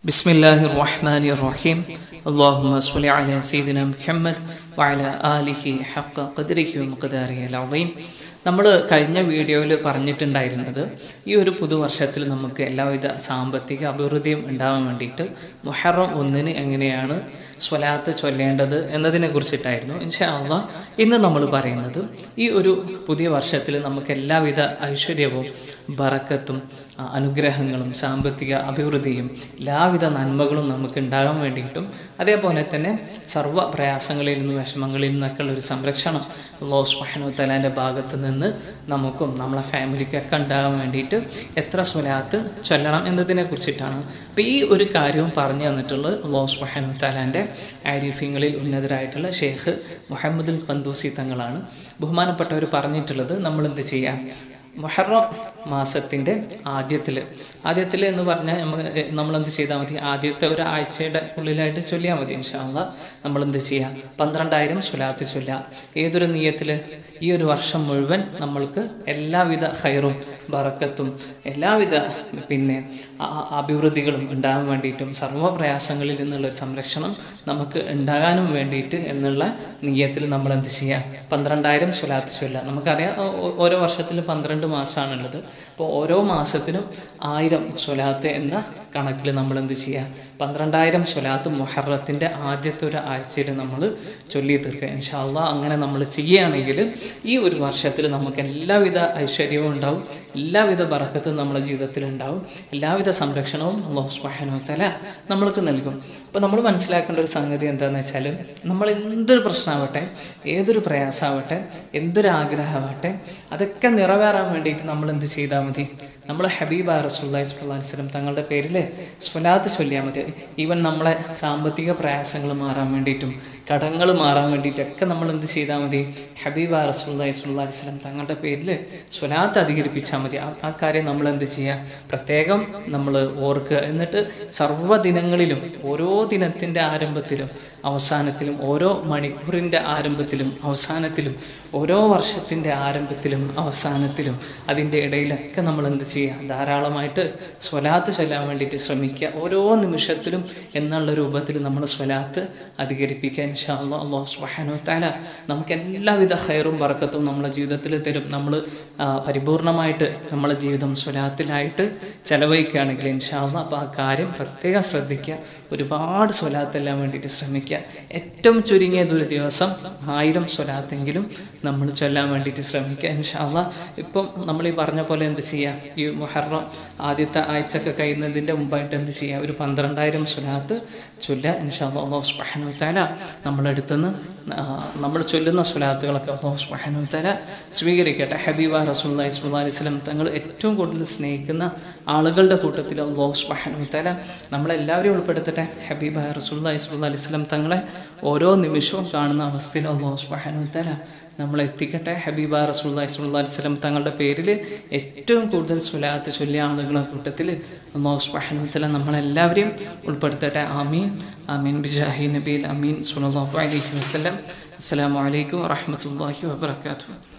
بسم الله الرحمن الرحيم اللهم صل على سيدنا محمد وعلى آله حق قدره ومقداره العظيم നമ്മൾ കഴിഞ്ഞ വീഡിയോയിൽ പറഞ്ഞിട്ടുണ്ടായിരുന്നത് ഈ ഒരു പുതുവർഷത്തിൽ നമുക്ക് എല്ലാവിധ സാമ്പത്തിക അഭിവൃദ്ധിയും ഉണ്ടാവാൻ വേണ്ടിയിട്ട് മുഹറം ഒന്നിന് എങ്ങനെയാണ് സ്വലാത്ത് ചൊല്ലേണ്ടത് എന്നതിനെ കുറിച്ചിട്ടായിരുന്നു ഇൻഷാ അള്ളാ ഇന്ന് നമ്മൾ പറയുന്നത് ഈ ഒരു പുതിയ വർഷത്തിൽ നമുക്ക് എല്ലാവിധ ഐശ്വര്യവും ബറക്കത്തും ആ, അനുഗ്രഹങ്ങളും സാമ്പത്തിക അഭിവൃദ്ധിയും എല്ലാവിധ നന്മകളും നമുക്ക് ഉണ്ടാകാൻ വേണ്ടിയിട്ടും അതേപോലെ തന്നെ സർവ്വ പ്രയാസങ്ങളിൽ നിന്ന് വിഷമങ്ങളിൽ നിന്നൊക്കെയുള്ള ഒരു സംരക്ഷണം അള്ളാഹു സുബ്ഹാനഹു തലാൻ്റെ ഭാഗത്ത് നിന്ന് നമുക്കും നമ്മളെ ഫാമിലിക്കൊക്കെ ഉണ്ടാകാൻ വേണ്ടിയിട്ട് എത്ര സ്വലാത്ത് ചൊല്ലണം എന്നതിനെ കുറിച്ചിട്ടാണ് അപ്പോൾ ഈ ഒരു കാര്യവും പറഞ്ഞു തന്നിട്ടുള്ളത് അള്ളാഹു സുബ്ഹാനഹു തലാൻ്റെ ആരിഫ്യങ്ങളിൽ ഉന്നതരായിട്ടുള്ള ഷെയ്ഖ് മുഹമ്മദുൽ ഖന്ദൂസി തങ്ങളാണ് ബഹുമാനപ്പെട്ടവർ പറഞ്ഞിട്ടുള്ളത് നമ്മൾ എന്ത് ചെയ്യാം മുഹറം മാസത്തിൻ്റെ ആദ്യത്തിൽ ആദ്യത്തിൽ എന്ന് പറഞ്ഞാൽ നമ്മൾ നമ്മൾ എന്ത് ചെയ്താൽ മതി ആദ്യത്തെ ഒരു ആഴ്ചയുടെ ഉള്ളിലായിട്ട് ചൊല്ലിയാൽ മതി ഇൻഷാല്ല നമ്മൾ എന്ത് ചെയ്യുക പന്ത്രണ്ടായിരം സ്വലാത്ത് ചൊല്ലുക ഏതൊരു നീയത്തിൽ ഈ ഒരു വർഷം മുഴുവൻ നമ്മൾക്ക് എല്ലാവിധ ഹൈറും ബറക്കത്തും എല്ലാവിധ പിന്നെ ആ- ആ അഭിവൃദ്ധികളും ഉണ്ടാകാൻ വേണ്ടിയിട്ടും സർവ്വ പ്രയാസങ്ങളിൽ നിന്നുള്ള ഒരു സംരക്ഷണം നമുക്ക് ഉണ്ടാകാനും വേണ്ടിയിട്ട് എന്നുള്ള നീയത്തിൽ നമ്മൾ എന്ത് ചെയ്യുക പന്ത്രണ്ടായിരം സ്വലാത്ത് ചൊല്ലുക നമുക്കറിയാം ഓ- ഓ- ഓരോ വർഷത്തിൽ പന്ത്രണ്ട് മാസമാണുള്ളത് അപ്പോൾ ഓരോ മാസത്തിനും ആയിരം സ്വലാത്ത് എന്ന കണക്കിൽ നമ്മൾ എന്ത് ചെയ്യുക പന്ത്രണ്ടായിരം സ്വലാത്ത് മുഹറത്തിൻ്റെ ആദ്യത്തെ ഒരു ആഴ്ചയിൽ നമ്മൾ ചൊല്ലി തീർക്കുക ഇൻഷാല്ല അങ്ങനെ നമ്മൾ ചെയ്യുകയാണെങ്കിൽ ഈ ഒരു വർഷത്തിൽ നമുക്ക് എല്ലാവിധ ഐശ്വര്യവും ഉണ്ടാവും എല്ലാവിധ ബറക്കത്തും നമ്മുടെ ജീവിതത്തിൽ ഉണ്ടാവും എല്ലാവിധ സംരക്ഷണവും അള്ളാഹു സുബ്ഹാനഹു തല നമ്മൾക്ക് നൽകും അപ്പോൾ നമ്മൾ മനസ്സിലാക്കേണ്ട ഒരു സംഗതി എന്താണെന്ന് വെച്ചാൽ നമ്മൾ എന്തൊരു പ്രശ്നമാവട്ടെ ഏതൊരു പ്രയാസമാവട്ടെ എന്തൊരു ആഗ്രഹമാവട്ടെ അതൊക്കെ നിറവേറാൻ വേണ്ടിയിട്ട് നമ്മൾ എന്ത് ചെയ്താൽ മതി നമ്മൾ ഹബീബ റസൂല്ലായി സ്വല്ലല്ലാഹി അലൈഹി വസല്ലം തങ്ങളുടെ പേരിൽ സ്വലാത്ത് ചൊല്ലിയാൽ മതി ഈവൻ നമ്മളെ സാമ്പത്തിക പ്രയാസങ്ങൾ മാറാൻ വേണ്ടിയിട്ടും കടങ്ങൾ മാറാൻ വേണ്ടിയിട്ടൊക്കെ നമ്മൾ എന്ത് ചെയ്താൽ മതി ഹബീബ റസൂല്ലായി സ്വല്ലല്ലാഹി അലൈഹി വസല്ലം തങ്ങളുടെ പേരിൽ സ്വലാത്ത് അധികരിപ്പിച്ചാൽ മതി ആ ആ കാര്യം നമ്മൾ എന്ത് ചെയ്യുക പ്രത്യേകം നമ്മൾ ഓർക്കുക എന്നിട്ട് സർവ്വ ദിനങ്ങളിലും ഓരോ ദിനത്തിൻ്റെ ആരംഭത്തിലും അവസാനത്തിലും ഓരോ മണിക്കൂറിൻ്റെ ആരംഭത്തിലും അവസാനത്തിലും ഓരോ വർഷത്തിൻ്റെ ആരംഭത്തിലും അവസാനത്തിലും അതിൻ്റെ ഇടയിലൊക്കെ നമ്മൾ എന്ത് ചെയ്യുക ധാരാളമായിട്ട് സ്വലാത്ത് ചൊല്ലാൻ വേണ്ടിയിട്ട് ശ്രമിക്കുക ഓരോ നിമിഷത്തിലും എന്നുള്ള രൂപത്തിൽ നമ്മൾ സ്വലാത്ത് അധികരിപ്പിക്കുക ഇൻഷാ അല്ലാ അള്ളാഹു സുബ്ഹാനഹു തആല നമുക്ക് എല്ലാവിധ ഹൈറും ബർക്കത്തും നമ്മളെ ജീവിതത്തിൽ തരും നമ്മൾ ആ, പരിപൂർണമായിട്ട് നമ്മളെ ജീവിതം സ്വലാത്തിലായിട്ട് ചെലവഴിക്കുകയാണെങ്കിൽ ഇൻഷാ അല്ലാ അപ്പോൾ ആ കാര്യം പ്രത്യേകം ശ്രദ്ധിക്കുക ഒരുപാട് സ്വലാത്തെല്ലാം വേണ്ടിയിട്ട് ശ്രമിക്കുക ഏറ്റവും ചുരുങ്ങിയത് ഒരു ദിവസം ആയിരം സ്വലാത്തെങ്കിലും നമ്മൾ ചൊല്ലാൻ വേണ്ടിയിട്ട് ശ്രമിക്കുക ഇൻഷാല്ല ഇപ്പം നമ്മൾ ഈ പറഞ്ഞ പോലെ എന്ത് ചെയ്യുക ഈ മുഹറം ആദ്യത്തെ ആഴ്ചയൊക്കെ കഴിയുന്നതിൻ്റെ മുമ്പായിട്ട് എന്ത് ചെയ്യുക ഒരു പന്ത്രണ്ടായിരം സ്വലാത്ത് ചൊല്ലുക ഇൻഷാല്ല അള്ളാഹു സുബ്ഹാനഹു തആല നമ്മുടെ അടുത്തുനിന്ന് നമ്മൾ ചൊല്ലുന്ന സ്വലാത്തുകളൊക്കെ അള്ളാഹു സുബ്ഹാനഹു തആല സ്വീകരിക്കട്ടെ ഹബീബ റസൂലുള്ളാഹി സ്വല്ലല്ലാഹി അലൈഹി വസല്ലം തങ്ങൾ ഏറ്റവും കൂടുതൽ സ്നേഹിക്കുന്ന ആളുകളുടെ കൂട്ടത്തിൽ അള്ളാഹു സുബ്ഹാനഹു തആല നമ്മളെല്ലാവരെയും ഉൾപ്പെടുത്തട്ടെ ഹബീബ റസൂലുള്ളാഹി സ്വല്ലല്ലാഹി അലൈഹി വസല്ലം തങ്ങളെ ഓരോ നിമിഷവും കാണുന്ന അവസ്ഥയിൽ അള്ളാഹു സുബ്ഹാനഹു തആല നമ്മളെ എത്തിക്കട്ടെ ഹബീബ റസൂലുള്ളാഹി സ്വല്ലല്ലാഹി അലൈഹി വസല്ലം തങ്ങളുടെ പേരിൽ ഏറ്റവും കൂടുതൽ സ്വലാത്ത് ചൊല്ലിയ ആളുകളുടെ കൂട്ടത്തിൽ അള്ളാഹു സുബ്ഹാനഹു തആല നമ്മളെല്ലാവരെയും ഉൾപ്പെടുത്തട്ടെ ആമീൻ ആമീൻ ബിജാഹി നബീൽ അമീൻ സ്വല്ലല്ലാഹു അലൈഹി വസല്ലം അസ്സലാമു അലൈക്കും വറഹ്മത്തുള്ളാഹി വബറകാതുഹു